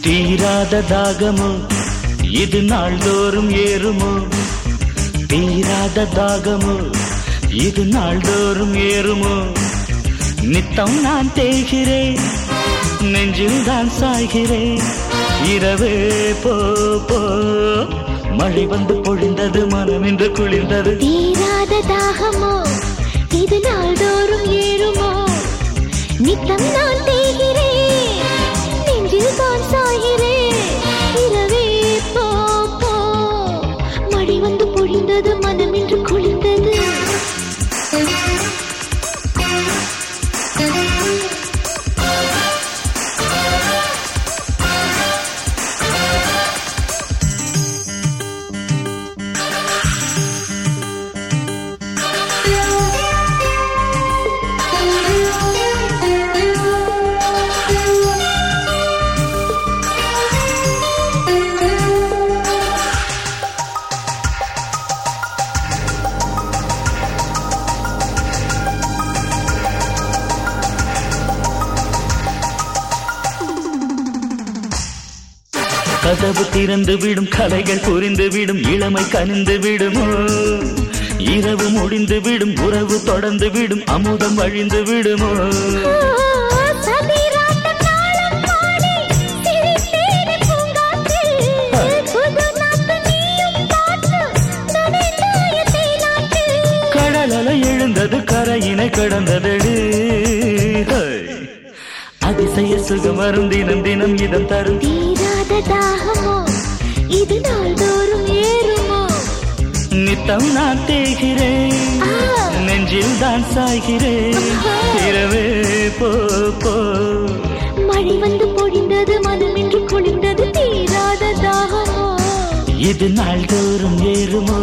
தீராத தாகமோ இது நாள்தோறும் ஏறுமோ தீராத தாகமோ இது நாள்தோறும் ஏறுமோ நித்தம் நான் தேய்கிறேன் நெஞ்சில் தான் சாய்கிறேன் இரவே போ போ மழை வந்து பொழிந்தது மனம் என்று குளிர்ந்தது தீராத தாகமோ இது நாள்தோறும் ஏறுமோ நித்தம் நான் தேய்கிறேன் நெஞ்சில் தான் சாய்கிறேன் இரவே போ போ மழை வந்து பொழிந்தது மனம் என்று குளிர்ந்தது கதவு திறந்து விடும் கலைகள் புரிந்து விடும் இளமை கனிந்து விடுமோ இரவு முடிந்து விடும் உறவு தொடர்ந்து விடும் அமுதம் வழிந்து விடுமோ சதிராட்டம் நாளும் பாடி சிரித்தேனே பூங்காற்றில். புது நாட்டு நீயும் பார்த்து நனைந்தாய தேனாற்றில். கடலலை எழுந்தது கரையினை கடந்ததடு அதிசய சுகம் வரும் தினம் தினம் இதம் தரும் தீராத தாகமோ இது நாள்தோறும் ஏறுமோ நித்தம் நான் தேய்கிறேன் ஆ, நெஞ்சில் தான் சாய்கிறேன் இரவே போ போ மழை வந்து பொழிந்தது மனம் என்று குளிர்ந்தது தீராத தாகமோ இது நாள்தோறும் ஏறுமோ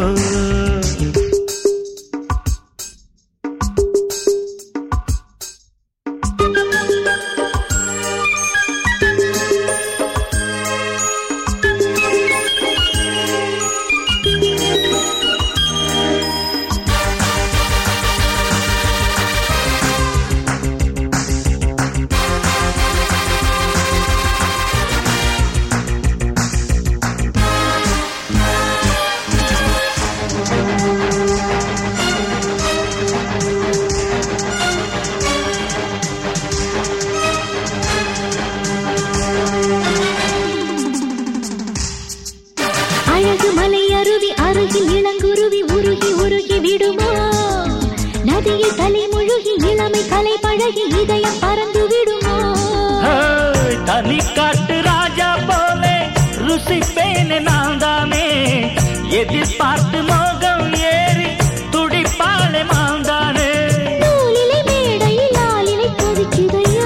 அழகு மலை அருவி அருகில் இளங்குருவி உருகி உருகி விடுமோ நதியில் தலை முழுகி இளமை கலை பழகி இதயம் பறந்து விடுமோ ஹேய், தனி காட்டு ராஜா போலே ருசிப்பேன் நான் தானே எதிர்பார்த்து மோகம் ஏறி துடிப்பாளே மாந்தானே நூலிலை மேடையில் ஆளிலை கொதிக்குதையா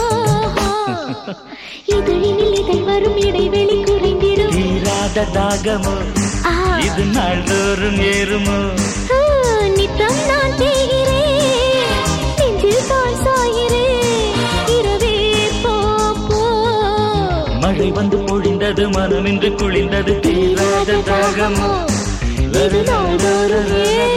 இதழினில் இதழ் வரும் இடைவெளி குறைந்திடும் தீராத தாகமோ ஆ, இது நாள்தோறும் ஏறுமோ ஆ, நித்தம் நான் தேய்கிறேன் நெஞ்சில் தான் சாய்கிறேன் இரவே போ போ மழை வந்து பொழிந்தது மனம் இன்று குளிர்ந்தது தீராத தாகமோ இது நாள்தோறும் ஏறுமோ